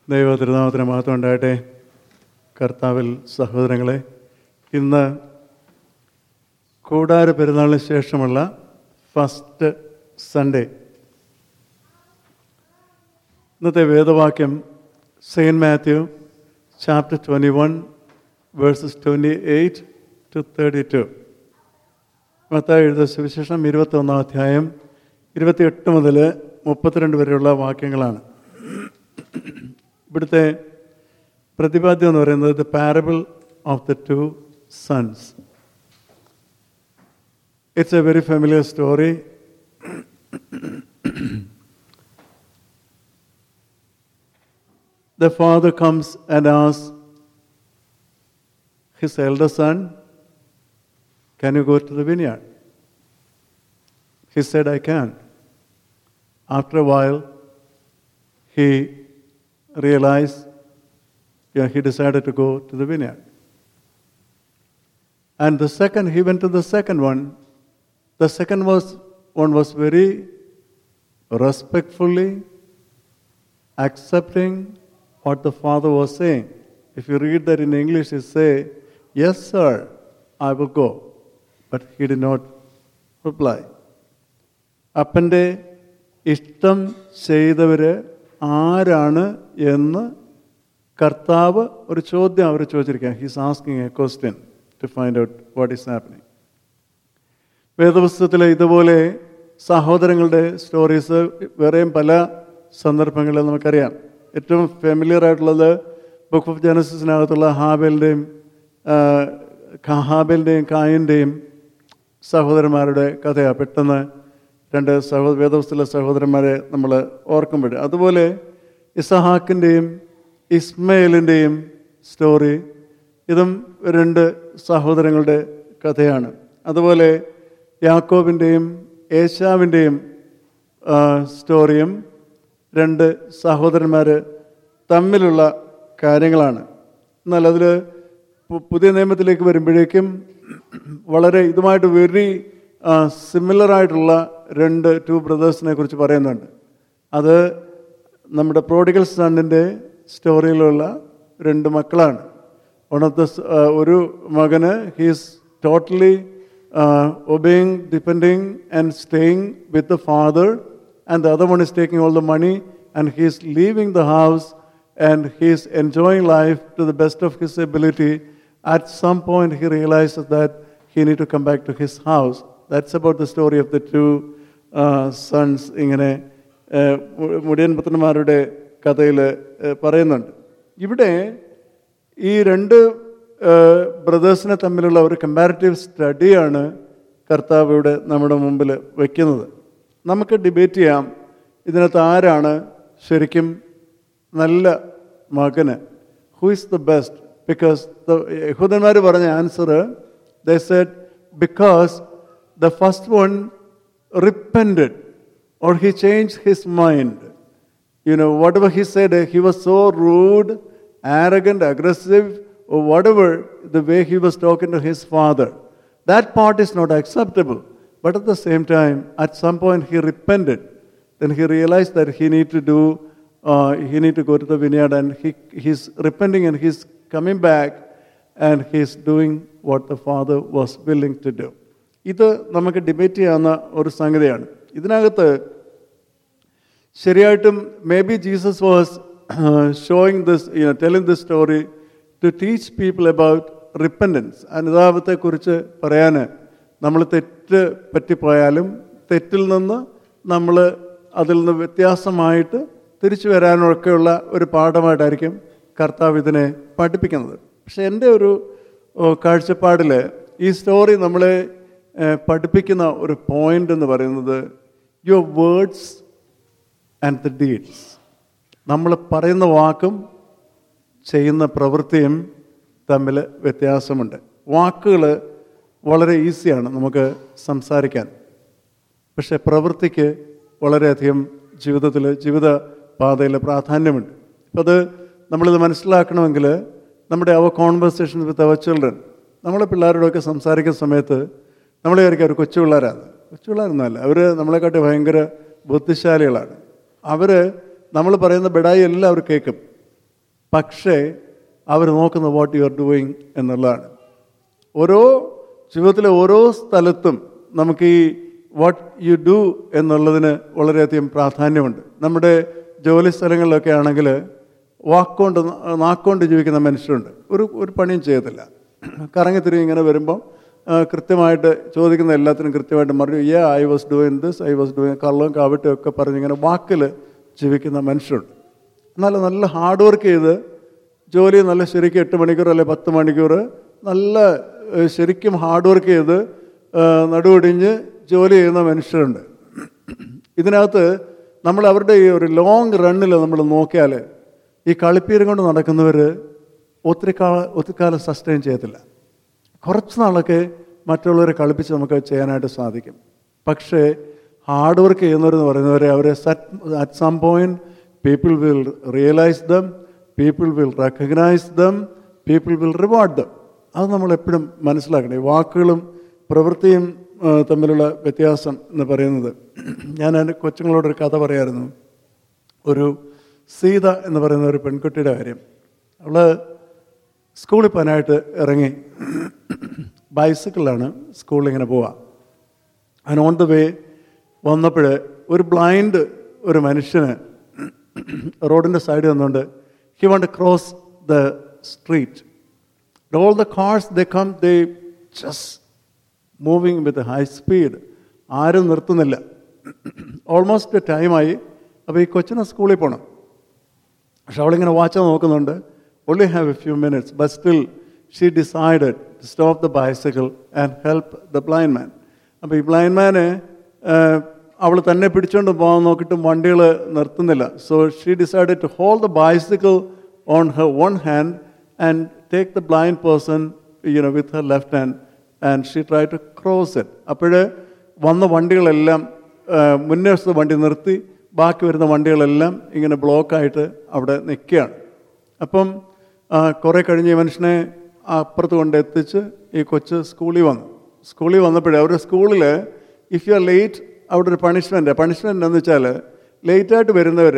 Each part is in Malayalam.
ദൈവ തിരുനാമത്തിന് മഹത്വം ഉണ്ടാകട്ടെ കർത്താവിൽ സഹോദരങ്ങളെ ഇന്ന് കൂടാര പെരുന്നാളിന് ശേഷമുള്ള ഫസ്റ്റ് സൺഡേ ഇന്നത്തെ വേദവാക്യം saint Matthew chapter twenty one verses twenty eight to thirty two Mathayi എഴുത സുവിശേഷം ഇരുപത്തൊന്നാം അധ്യായം ഇരുപത്തിയെട്ട് മുതൽ മുപ്പത്തിരണ്ട് വരെയുള്ള വാക്യങ്ങളാണ് ഇവിടുത്തെ പ്രതിപാദ്യം എന്ന് പറയുന്നത് the parable of the two sons it's a very familiar story the father comes and asks his elder son, Can you go to the vineyard? He said, I can. After a while, he realized, yeah, he decided to go to the vineyard. And the second, he went to the second one. The second was, one was very respectfully accepting what the father was saying. If you read that in English, it say, Yes, sir, I will go. But he did not reply. അപ്പൻ്റെ ഇഷ്ടം ചെയ്തവർ ആരാണ് എന്ന് കർത്താവ് ഒരു ചോദ്യം അവർ ചോദിച്ചിരിക്കുക he's asking a question to find out what is happening വേദപുസ്തകത്തിൽ ഇതുപോലെ സഹോദരങ്ങളുടെ സ്റ്റോറീസ് വേറെയും പല സന്ദർഭങ്ങളിൽ നമുക്കറിയാം ഏറ്റവും ഫെമിലിയർ ആയിട്ടുള്ളത് ബുക്ക് ഓഫ് ജനസിസിനകത്തുള്ള ഹാബേലിൻ്റെയും ഹാബേലിൻ്റെയും കായിൻ്റെയും സഹോദരന്മാരുടെ കഥയാണ് പെട്ടെന്ന് രണ്ട് സഹോ വേദവസ്തുല സഹോദരന്മാരെ നമ്മൾ ഓർക്കുമ്പോൾ അതുപോലെ ഇസഹാക്കിൻ്റെയും ഇസ്മയിലിൻ്റെയും സ്റ്റോറി ഇതും രണ്ട് സഹോദരങ്ങളുടെ കഥയാണ് അതുപോലെ യാക്കോബിൻ്റെയും ഏശാവിൻ്റെയും സ്റ്റോറിയും രണ്ട് സഹോദരന്മാർ തമ്മിലുള്ള കാര്യങ്ങളാണ് എന്നാൽ അതിൽ പുതിയ നിയമത്തിലേക്ക് വരുമ്പോഴേക്കും വളരെ ഇതുമായിട്ട് വെരി സിമിലർ ആയിട്ടുള്ള രണ്ട് ടു ബ്രദേഴ്സിനെ കുറിച്ച് പറയുന്നുണ്ട് അത് നമ്മുടെ പ്രോഡിഗൽ സണ്ണിൻ്റെ സ്റ്റോറിയിലുള്ള രണ്ട് മക്കളാണ് വൺ ഓഫ് ദ ഒരു മകന് he's totally obeying depending and staying with the father and the other one is taking all the money and he's leaving the house and he's enjoying life to the best of his ability. At some point, he realizes that he need to come back to his house. That's about the story of the two uh, sons. ഇങ്ങനെ മുടിയൻ പുത്രന്മാരുടെ കഥയിൽ പറയുന്നുണ്ട് ഇവിടെ ഈ രണ്ട് ബ്രദേഴ്സിനെ തമ്മിലുള്ള ഒരു കമ്പാരിറ്റീവ് സ്റ്റഡിയാണ് കർത്താവ് ഇവിടെ നമ്മുടെ മുമ്പിൽ വയ്ക്കുന്നത് നമുക്ക് ഡിബേറ്റ് ചെയ്യാം ഇതിനകത്ത് ആരാണ് ശരിക്കും നല്ല മകന് who is the best because യഹൂദന്മാർ പറഞ്ഞ answer they said because the first one repented or he change his mind you know whatever he said he was so rude arrogant aggressive whatever the way he was talking to his father that part is not acceptable But at the same time, at some point he repented. Then he realized that he need to do, uh, he need to go to the vineyard and he, he's repenting and he's coming back and he's doing what the father was willing to do. ഇത് നമുക്ക് ഡിബേറ്റ് ചെയ്യാവുന്ന ഒരു സംഗതിയാണ് ഇതിനകത്ത് ശരിയായിട്ടും maybe Jesus was showing this you telling this story to teach people about repentance അനുതാപത്തെക്കുറിച്ച് പറയാൻ നമ്മൾ തെറ്റ് പറ്റിപ്പോയാലും തെറ്റിൽ നിന്ന് നമ്മൾ അതിൽ നിന്ന് വ്യത്യാസമായിട്ട് തിരിച്ചു വരാനൊക്കെയുള്ള ഒരു പാഠമായിട്ടായിരിക്കും കർത്താവ് ഇതിനെ പഠിപ്പിക്കുന്നത് പക്ഷെ എൻ്റെ ഒരു കാഴ്ചപ്പാടിൽ ഈ സ്റ്റോറി നമ്മളെ പഠിപ്പിക്കുന്ന ഒരു പോയിന്റ് എന്ന് പറയുന്നത് your words and the deeds നമ്മൾ പറയുന്ന വാക്കും ചെയ്യുന്ന പ്രവൃത്തിയും തമ്മിൽ വ്യത്യാസമുണ്ട് വാക്കുകൾ വളരെ ഈസിയാണ് നമുക്ക് സംസാരിക്കാൻ പക്ഷെ പ്രവൃത്തിക്ക് വളരെയധികം ജീവിതത്തിൽ ജീവിത പാതയിൽ പ്രാധാന്യമുണ്ട് അപ്പം അത് നമ്മളിത് മനസ്സിലാക്കണമെങ്കിൽ നമ്മുടെ അവർ കോൺവെർസേഷൻ വിത്ത് അവർ ചിൽഡ്രൻ നമ്മളെ പിള്ളേരോടൊക്കെ സംസാരിക്കുന്ന സമയത്ത് നമ്മൾ വിചാരിക്കും അവർ കൊച്ചു പിള്ളേരാണ് കൊച്ചു പിള്ളേരൊന്നുമല്ല അവർ നമ്മളെക്കാട്ടി ഭയങ്കര ബുദ്ധിശാലികളാണ് അവർ നമ്മൾ പറയുന്ന ബെഡായി എല്ലാം അവർ കേൾക്കും പക്ഷേ അവർ നോക്കുന്ന വാട്ട് യു ആർ ഡൂയിങ് എന്നുള്ളതാണ് ഓരോ ജീവിതത്തിലെ ഓരോ സ്ഥലത്തും നമുക്ക് ഈ വാട്ട് യു ഡു എന്നുള്ളതിന് വളരെയധികം പ്രാധാന്യമുണ്ട് നമ്മുടെ ജോലി സ്ഥലങ്ങളിലൊക്കെ ആണെങ്കിൽ വാക്കുകൊണ്ട് നാക്കുകൊണ്ട് ജീവിക്കുന്ന മനുഷ്യരുണ്ട് ഒരു ഒരു പണിയും ചെയ്യത്തില്ല കറങ്ങിത്തിരിഞ്ഞ് ഇങ്ങനെ വരുമ്പോൾ ആ, കൃത്യമായിട്ട് ചോദിക്കുന്ന എല്ലാത്തിനും കൃത്യമായിട്ട് മറുപടി ah I was doing this I was doing കള്ളവും കാവട്ടും ഒക്കെ പറഞ്ഞ് ഇങ്ങനെ വാക്കിൽ ജീവിക്കുന്ന മനുഷ്യരുണ്ട് എന്നാൽ നല്ല ഹാർഡ് വർക്ക് ചെയ്ത് ജോലി നല്ല ശരിക്കും എട്ട് മണിക്കൂർ അല്ലെ പത്ത് മണിക്കൂർ നല്ല ഏഹ്, ശരിക്കും ഹാർഡ് വർക്ക് ചെയ്ത് ഏഹ്, നടുവൊടിഞ്ഞ് ജോലി ചെയ്യുന്ന മനുഷ്യരുണ്ട് ഇതിനകത്ത് നമ്മൾ അവരുടെ ഈ ഒരു ലോങ് റണ്ണിൽ നമ്മൾ നോക്കിയാൽ ഈ കളിപ്പീരം കൊണ്ട് നടക്കുന്നവർ ഒത്തിരി കാല ഒത്തിരി കാലം സസ്റ്റെയിൻ ചെയ്യത്തില്ല കുറച്ച് നാളൊക്കെ മറ്റുള്ളവരെ കളിപ്പിച്ച് നമുക്ക് ചെയ്യാനായിട്ട് സാധിക്കും പക്ഷേ ഹാർഡ് വർക്ക് ചെയ്യുന്നവരെന്ന് പറയുന്നവരെ അവരെ at some point people will realise them people will recognise them people will reward them അത് നമ്മൾ എപ്പോഴും മനസ്സിലാക്കണം ഈ വാക്കുകളും പ്രവൃത്തിയും ആ, തമ്മിലുള്ള വ്യത്യാസം എന്ന് പറയുന്നത് ഞാൻ എൻ്റെ കൊച്ചുങ്ങളോടൊരു കഥ പറയായിരുന്നു ഒരു സീത എന്ന് പറയുന്ന ഒരു പെൺകുട്ടിയുടെ കാര്യം അവള് സ്കൂളിൽ പോകാനായിട്ട് ഇറങ്ങി ബൈസിക്കിളിലാണ് സ്കൂളിൽ ഇങ്ങനെ പോവുക അതിന് ഓൺ ദ വേ വന്നപ്പോൾ ഒരു ബ്ലൈൻഡ് ഒരു മനുഷ്യന് റോഡിൻ്റെ സൈഡിൽ നിന്നുകൊണ്ട് he want cross the street all the cars they come they just moving with high speed ആരും നിർത്തുന്നില്ല ഓൾമോസ്റ്റ് ടൈമായി അപ്പോൾ ഈ കൊച്ചിനെ സ്കൂളിൽ പോകണം പക്ഷെ അവളിങ്ങനെ വാച്ച് നോക്കുന്നുണ്ട് only have a few minutes but still she decided to stop the bicycle and help the blind man അപ്പോൾ ഈ ബ്ലൈൻഡ് മാന് അവൾ തന്നെ പിടിച്ചുകൊണ്ട് പോകാൻ നോക്കിയിട്ടും വണ്ടികൾ നിർത്തുന്നില്ല so she decided to hold the bicycle on her one hand and take the blind person you know with her left hand and she try to cross it അപ്പോൾ വന്ന വണ്ടികളെല്ലാം ആ, മുന്നേ വശത്തെ വണ്ടി നിർത്തി ബാക്കി വരുന്ന വണ്ടികളെല്ലാം ഇങ്ങനെ ബ്ലോക്കായിട്ട് അവിടെ നിൽക്കുകയാണ് അപ്പം ആ, കുറേ കഴിഞ്ഞ് ഈ മനുഷ്യനെ അപ്പുറത്ത് കൊണ്ട് എത്തിച്ച് ഈ കൊച്ച് സ്കൂളിൽ വന്നു സ്കൂളിൽ വന്നപ്പോഴേ അവരുടെ സ്കൂളിൽ ഇഫ് യു ആർ ലേറ്റ് അവിടെ ഒരു പണിഷ്മെൻ്റ് പണിഷ്മെൻ്റ് എന്ന് വെച്ചാൽ ലേറ്റായിട്ട് വരുന്നവർ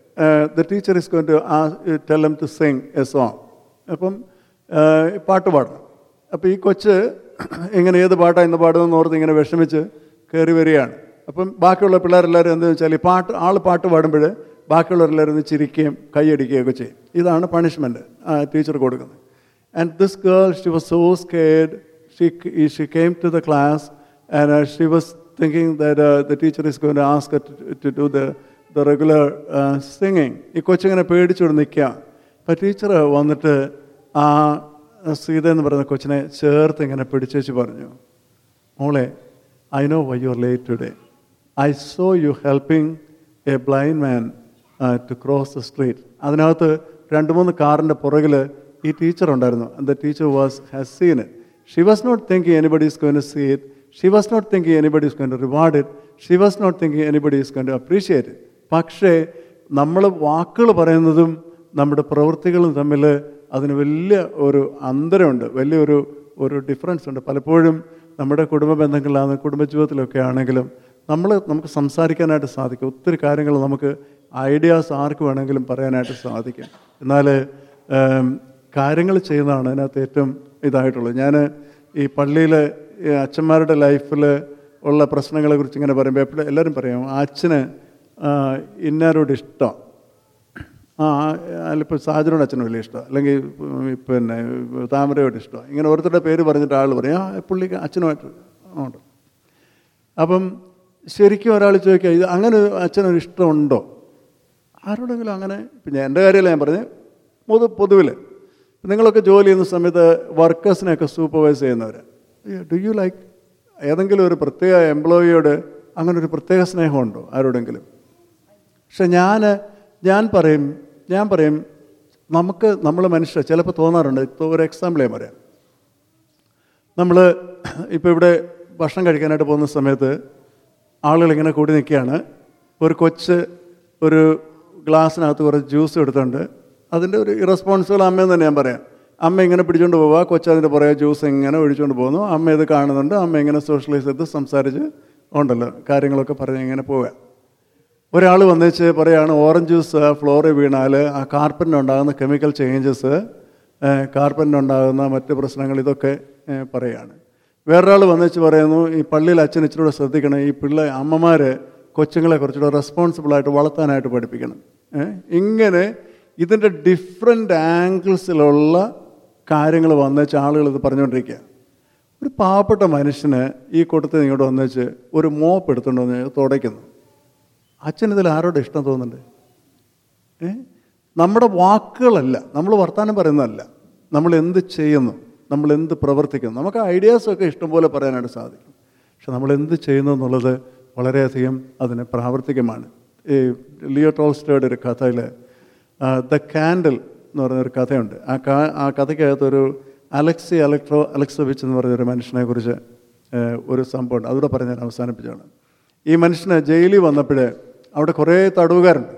the teacher is going to tell them to sing a song അപ്പം ആ, പാട്ട് പാടണം അപ്പോൾ ഈ കൊച്ച് ഇങ്ങനെ ഏത് പാട്ടാണ് ഇന്ന് പാടുന്നതെന്ന് ഓർത്ത് ഇങ്ങനെ വിഷമിച്ച് കയറി വരികയാണ് അപ്പം ബാക്കിയുള്ള പിള്ളേരെല്ലാവരും എന്താണെന്ന് വെച്ചാൽ ഈ പാട്ട് ആൾ പാട്ട് പാടുമ്പോൾ ബാക്കിയുള്ളവരെല്ലാവരും ഒന്ന് ചിരിക്കുകയും കൈയടിക്കുകയൊക്കെ ചെയ്യും ഇതാണ് പണിഷ്മെൻറ്റ് ടീച്ചർ കൊടുക്കുന്നത് and this girl she was so scared she she came to the class and she was thinking that the teacher is going ask to do the the regular singing ഈ കൊച്ചിങ്ങനെ പേടിച്ചുകൊണ്ട് നിൽക്കുക അപ്പം ടീച്ചർ വന്നിട്ട് ആ സീത എന്ന് പറയുന്ന കൊച്ചിനെ ചേർത്ത് ഇങ്ങനെ പിടിച്ചേച്ച് പറഞ്ഞു മോളെ I know why you are late today I saw you helping a blind man to cross the street അതിനകത്ത് രണ്ട് മൂന്ന് കാറിൻ്റെ പുറകിൽ ഈ ടീച്ചർ ഉണ്ടായിരുന്നു the teacher was has seen it she was not thinking anybody is going to see it she was not thinking anybody is going to reward it she was not thinking anybody is going to appreciate it പക്ഷേ നമ്മൾ വാക്കുകൾ പറയുന്നതും നമ്മുടെ പ്രവൃത്തികളും തമ്മിൽ അതിന് വലിയ ഒരു അന്തരമുണ്ട് വലിയൊരു ഒരു ഡിഫറൻസ് ഉണ്ട് പലപ്പോഴും നമ്മുടെ കുടുംബ ബന്ധങ്ങളിലാണ് കുടുംബജീവിതത്തിലൊക്കെ ആണെങ്കിലും നമ്മൾ നമുക്ക് സംസാരിക്കാനായിട്ട് സാധിക്കും ഒത്തിരി കാര്യങ്ങൾ നമുക്ക് ഐഡിയാസ് ആർക്ക് വേണമെങ്കിലും പറയാനായിട്ട് സാധിക്കും എന്നാൽ ഏം, കാര്യങ്ങൾ ചെയ്യുന്നതാണ് അതിനകത്ത് ഏറ്റവും ഇതായിട്ടുള്ളത് ഞാൻ ഈ പള്ളിയിൽ അച്ഛന്മാരുടെ ലൈഫിൽ ഉള്ള പ്രശ്നങ്ങളെ കുറിച്ച് ഇങ്ങനെ പറയുമ്പോൾ എപ്പോഴും എല്ലാവരും പറയും ആ അച്ഛന് ആ, ഇന്നാരോട് ഇഷ്ടം ആ അതിലിപ്പോൾ സാജനോട് അച്ഛന് വലിയ ഇഷ്ടം അല്ലെങ്കിൽ ഉം, പിന്നെ താമരയോട് ഇഷ്ടം ഇങ്ങനെ ഓരോരുത്തരുടെ പേര് പറഞ്ഞിട്ട് ആൾ പറയും ആ പുള്ളിക്ക് അച്ഛനുമായിട്ട് ഉണ്ട് അപ്പം ശരിക്കും ഒരാൾ ചോദിക്കുക ഇത് അങ്ങനെ ഒരു അച്ഛനൊരു ഇഷ്ടമുണ്ടോ ആരോടെങ്കിലും അങ്ങനെ ഇപ്പം ഞാൻ എൻ്റെ കാര്യമല്ല ഞാൻ പറഞ്ഞത് പൊതു പൊതുവിൽ നിങ്ങളൊക്കെ ജോലി ചെയ്യുന്ന സമയത്ത് വർക്കേഴ്സിനെയൊക്കെ സൂപ്പർവൈസ് ചെയ്യുന്നവർ ഡു യു ലൈക്ക് ഏതെങ്കിലും ഒരു പ്രത്യേക എംപ്ലോയിയോട് അങ്ങനെ ഒരു പ്രത്യേക സ്നേഹമുണ്ടോ ആരോടെങ്കിലും പക്ഷെ ഞാൻ ഞാൻ പറയും ഞാൻ പറയും നമുക്ക് നമ്മൾ മനുഷ്യർ ചിലപ്പോൾ തോന്നാറുണ്ട് ഇപ്പോൾ ഒരു എക്സാമ്പിൾ ഞാൻ പറയാം നമ്മൾ ഇപ്പോൾ ഇവിടെ ഭക്ഷണം കഴിക്കാനായിട്ട് പോകുന്ന സമയത്ത് ആളുകൾ ഇങ്ങനെ കൂടി നിൽക്കുകയാണ് ഒരു കൊച്ച് ഒരു ഗ്ലാസ്സിനകത്ത് കുറച്ച് ജ്യൂസ് എടുത്തുണ്ട് അതിൻ്റെ ഒരു ഇറസ്പോൺസിബിൾ അമ്മയെന്ന് തന്നെ ഞാൻ പറയാം അമ്മ ഇങ്ങനെ പിടിച്ചുകൊണ്ട് പോവുക കൊച്ച് അതിൻ്റെ പുറകെ ജ്യൂസ് ഇങ്ങനെ ഒഴിച്ചുകൊണ്ട് പോകുന്നു അമ്മ ഇത് കാണുന്നുണ്ട് അമ്മ ഇങ്ങനെ സോഷ്യലൈസ് ചെയ്ത് സംസാരിച്ച് ഉണ്ടല്ലോ കാര്യങ്ങളൊക്കെ പറഞ്ഞ് ഇങ്ങനെ പോവുക ഒരാൾ വന്നേച്ച് പറയാണ് ഓറഞ്ച് ജ്യൂസ് ഫ്ലോറിൽ വീണാൽ ആ കാർപ്പറ്റിനുണ്ടാകുന്ന കെമിക്കൽ ചേഞ്ചസ് കാർപ്പറ്റിനുണ്ടാകുന്ന മറ്റ് പ്രശ്നങ്ങൾ ഇതൊക്കെ ഏഹ്, പറയാണ് വേറൊരാൾ വന്നേച്ച് പറയുന്നു ഈ പള്ളിയിൽ അച്ഛൻ ഇച്ചിരൂടെ ശ്രദ്ധിക്കണം ഈ പിള്ളേ അമ്മമാർ കൊച്ചുങ്ങളെ കുറച്ചുകൂടെ റെസ്പോൺസിബിളായിട്ട് വളർത്താനായിട്ട് പഠിപ്പിക്കണം ഏഹ്? ഇങ്ങനെ ഇതിൻ്റെ ഡിഫറെൻ്റ് ആംഗിൾസിലുള്ള കാര്യങ്ങൾ വന്നേച്ച് ആളുകൾ ഇത് പറഞ്ഞുകൊണ്ടിരിക്കുക ഒരു പാവപ്പെട്ട മനുഷ്യന് ഈ കൂട്ടത്തിൽ ഇങ്ങോട്ട് വന്നേച്ച് ഒരു മോപ്പ് എടുത്തുകൊണ്ട് വന്ന് തുടയ്ക്കുന്നു അച്ഛൻ ഇതിൽ ആരോടെ ഇഷ്ടം തോന്നുന്നുണ്ട് ഏ നമ്മുടെ വാക്കുകളല്ല നമ്മൾ വർത്തമാനം പറയുന്നതല്ല നമ്മൾ എന്ത് ചെയ്യുന്നു നമ്മൾ എന്ത് പ്രവർത്തിക്കുന്നു നമുക്ക് ഐഡിയാസൊക്കെ ഇഷ്ടംപോലെ പറയാനായിട്ട് സാധിക്കും പക്ഷെ നമ്മൾ എന്ത് ചെയ്യുന്നു എന്നുള്ളത് വളരെയധികം അതിന് പ്രാവർത്തികമാണ് ഈ ലിയോ ടോൾസ്റ്റോയുടെ ഒരു കഥയിൽ ദ കാൻഡിൽ എന്ന് പറയുന്നൊരു കഥയുണ്ട് ആ കാ ആ കഥയ്ക്കകത്തൊരു അലക്സി അലക്ട്രോ അലക്സോവിച്ച് എന്ന് പറയുന്നൊരു മനുഷ്യനെ കുറിച്ച് ഒരു സംഭവമുണ്ട് അതുകൂടെ പറഞ്ഞ് ഞാൻ അവസാനിപ്പിച്ചാണ് ഈ മനുഷ്യന് ജയിലിൽ വന്നപ്പോൾ അവിടെ കുറേ തടവുകാരുണ്ട്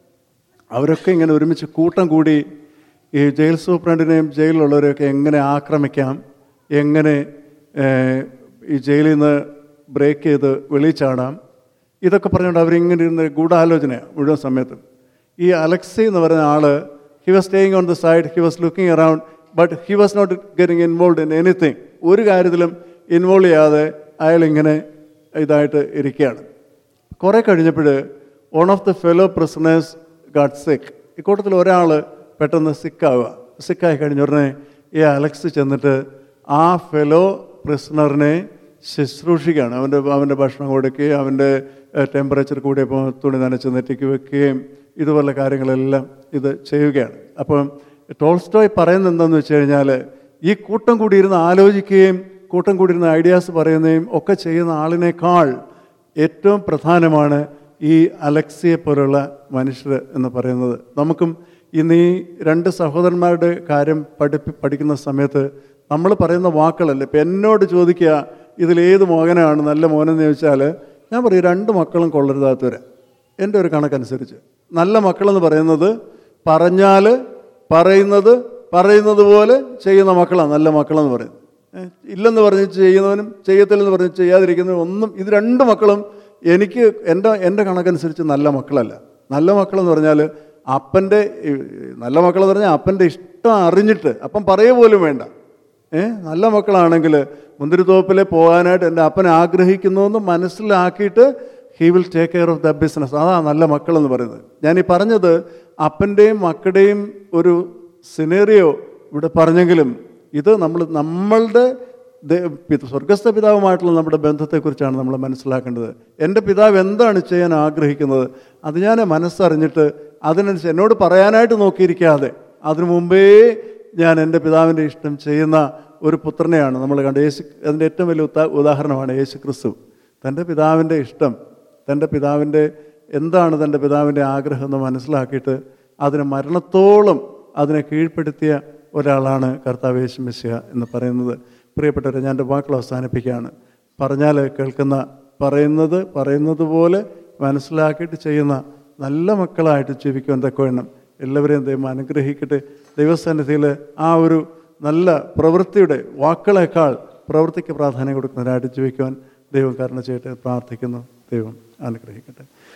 അവരൊക്കെ ഇങ്ങനെ ഒരുമിച്ച് കൂട്ടം കൂടി ഈ ജയിൽ സൂപ്രണ്ടിനെയും ജയിലിലുള്ളവരെയൊക്കെ എങ്ങനെ ആക്രമിക്കാം എങ്ങനെ ഏഹ്, ഈ ജയിലിൽ നിന്ന് ബ്രേക്ക് ചെയ്ത് വെളിയിൽ ചാടാം ഇതൊക്കെ പറഞ്ഞുകൊണ്ട് അവരിങ്ങനെ ഇരുന്ന് ഗൂഢാലോചനയാണ് മുഴുവൻ സമയത്തും ഈ അലക്സി എന്ന് പറയുന്ന ആള് he was staying on the side he was looking around but he was not getting involve in anything ഒരു കാര്യത്തിലും ഇൻവോൾവ് ചെയ്യാതെ അയാൾ ഇങ്ങനെ ഇതായിട്ട് ഇരിക്കുകയാണ് കുറെ കഴിഞ്ഞപ്പോൾ one of the fellow prisoners got sick ഇക്കൂട്ടത്തിൽ ഒരാൾ പെട്ടെന്ന് സിക്കാവുക സിക്കായി കഴിഞ്ഞ ഉടനെ ഈ അലക്സ് ചെന്നിട്ട് ആ ഫെലോ പ്രിസണറിനെ ശുശ്രൂഷിക്കുകയാണ് അവൻ്റെ അവൻ്റെ ഭക്ഷണം കൊടുക്കുകയും അവൻ്റെ ടെമ്പറേച്ചർ കൂടിയപ്പോൾ തുണി നനച്ച് നെറ്റിക്ക് വെക്കുകയും ഇതുപോലുള്ള കാര്യങ്ങളെല്ലാം ഇത് ചെയ്യുകയാണ് അപ്പം ടോൾസ്റ്റോയ് പറയുന്നത് എന്താണെന്ന് വെച്ച് കഴിഞ്ഞാൽ ഈ കൂട്ടം കൂടിയിരുന്ന് ആലോചിക്കുകയും കൂട്ടം കൂടിയിരുന്ന് ഐഡിയാസ് പറയുന്നതും ഒക്കെ ചെയ്യുന്ന ആളിനേക്കാൾ ഏറ്റവും പ്രധാനമാണ് ഈ അലക്സിയെ പോലുള്ള മനുഷ്യർ എന്ന് പറയുന്നത് നമുക്കും ഇന്ന് ഈ രണ്ട് സഹോദരന്മാരുടെ കാര്യം പഠിപ്പി പഠിക്കുന്ന സമയത്ത് നമ്മൾ പറയുന്ന വാക്കുകളല്ല ഇപ്പം എന്നോട് ചോദിക്കുക ഇതിലേത് മോഹനാണ് നല്ല മോനെന്ന് ചോദിച്ചാൽ ഞാൻ പറയും രണ്ട് മക്കളും കൊള്ളരുതാത്തവരാ എൻ്റെ ഒരു കണക്കനുസരിച്ച് നല്ല മക്കളെന്ന് പറയുന്നത് പറഞ്ഞാൽ പറയുന്നത് പറയുന്നത് പോലെ ചെയ്യുന്ന മക്കളാണ് നല്ല മക്കളെന്ന് പറയുന്നത് ഏ, ഇല്ലെന്ന് പറഞ്ഞ് ചെയ്യുന്നവനും ചെയ്യത്തില്ലെന്ന് പറഞ്ഞ് ചെയ്യാതിരിക്കുന്നവനും ഒന്നും ഇത് രണ്ട് മക്കളും എനിക്ക് എൻ്റെ എൻ്റെ കണക്കനുസരിച്ച് നല്ല മക്കളല്ല നല്ല മക്കളെന്ന് പറഞ്ഞാൽ അപ്പൻ്റെ ഈ നല്ല മക്കളെന്ന് പറഞ്ഞാൽ അപ്പൻ്റെ ഇഷ്ടം അറിഞ്ഞിട്ട് അപ്പം പറയുക പോലും വേണ്ട ഏ നല്ല മക്കളാണെങ്കിൽ മുന്തിരിത്തോപ്പിലെ പോകാനായിട്ട് എൻ്റെ അപ്പൻ ആഗ്രഹിക്കുന്നുവെന്ന് മനസ്സിലാക്കിയിട്ട് he will take care of the business അതാ നല്ല മക്കളെന്ന് പറയുന്നത് ഞാൻ ഈ പറഞ്ഞത് അപ്പൻ്റെയും മക്കളുടെയും ഒരു സിനേറിയോ ഇവിടെ പറഞ്ഞെങ്കിലും ഇത് നമ്മൾ നമ്മളുടെ ദേ- പി- സ്വർഗസ്ഥ പിതാവുമായിട്ടുള്ള നമ്മുടെ ബന്ധത്തെക്കുറിച്ചാണ് നമ്മൾ മനസ്സിലാക്കേണ്ടത് എൻ്റെ പിതാവ് എന്താണ് ചെയ്യാൻ ആഗ്രഹിക്കുന്നത് അത് ഞാൻ മനസ്സറിഞ്ഞിട്ട് അതിനനുസരിച്ച് എന്നോട് പറയാനായിട്ട് നോക്കിയിരിക്കാതെ അതിനു മുമ്പേ ഞാൻ എൻ്റെ പിതാവിൻ്റെ ഇഷ്ടം ചെയ്യുന്ന ഒരു പുത്രനെയാണ് നമ്മൾ കണ്ടത് യേശു അതിൻ്റെ ഏറ്റവും വലിയ ഉദാ ഉദാഹരണമാണ് യേശു ക്രിസ്തു തൻ്റെ പിതാവിൻ്റെ ഇഷ്ടം തൻ്റെ പിതാവിൻ്റെ എന്താണ് തൻ്റെ പിതാവിൻ്റെ ആഗ്രഹം എന്ന് മനസ്സിലാക്കിയിട്ട് അതിന് മരണത്തോളം അതിനെ കീഴ്പ്പെടുത്തിയ ഒരാളാണ് കർത്താവ് യേശു മെസ്സിയ എന്ന് പറയുന്നത് പ്രിയപ്പെട്ടവരെ ഞാൻ എൻ്റെ വാക്കുകൾ അവസാനിപ്പിക്കുകയാണ് പറഞ്ഞാൽ കേൾക്കുന്ന പറയുന്നത് പറയുന്നത് പോലെ മനസ്സിലാക്കിയിട്ട് ചെയ്യുന്ന നല്ല മക്കളായിട്ട് ജീവിക്കുവാൻ തക്കവണ്ണം എല്ലാവരെയും ദൈവം അനുഗ്രഹിക്കട്ടെ ദൈവസന്നിധിയിൽ ആ ഒരു നല്ല പ്രവൃത്തിയുടെ വാക്കുകളേക്കാൾ പ്രവൃത്തിക്ക് പ്രാധാന്യം കൊടുക്കുന്നവരായിട്ട് ജീവിക്കുവാൻ ദൈവം കരുണ ചെയ്യട്ടെ പ്രാർത്ഥിക്കുന്നു ദൈവം അനുഗ്രഹിക്കട്ടെ